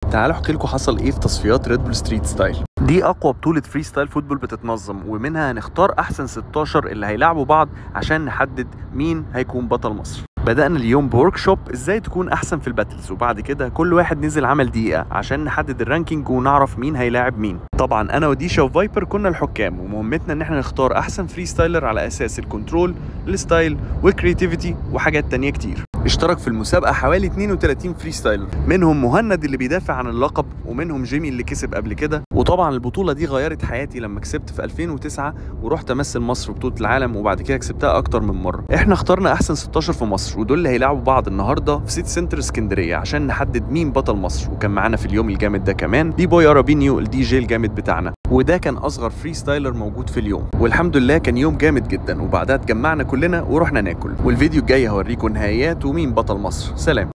تعالوا احكي لكم حصل ايه في تصفيات ريد بول ستريت ستايل دي اقوى بطوله فري ستايل فوتبول بتتنظم ومنها هنختار احسن 16 اللي هيلعبوا بعض عشان نحدد مين هيكون بطل مصر بدأنا اليوم بورك شوب ازاي تكون احسن في الباتلز وبعد كده كل واحد نزل عمل دقيقة عشان نحدد الرانكينج ونعرف مين هيلاعب مين طبعا انا وديشا وفايبر كنا الحكام ومهمتنا ان احنا نختار احسن فري ستايلر على اساس الكنترول الستايل والكرياتيفيتي وحاجات تانية كتير اشترك في المسابقة حوالي 32 فري ستايلر منهم مهند اللي بيدافع عن اللقب ومنهم جيمي اللي كسب قبل كده وطبعا البطولة دي غيرت حياتي لما كسبت في 2009 ورحت امثل مصر في بطولة العالم وبعد كده كسبتها اكتر من مرة احنا اخترنا احسن 16 في مصر ودول اللي هيلعبوا بعض النهارده في سيتي سنتر اسكندرية عشان نحدد مين بطل مصر وكان معانا في اليوم الجامد ده كمان دي بوي ارابينيو الدي جي الجامد بتاعنا وده كان اصغر فري ستايلر موجود في اليوم والحمد لله كان يوم جامد جدا وبعدها اتجمعنا كلنا ورحنا ناكل والفيديو الجاي هوريكم نهايات ومين بطل مصر سلام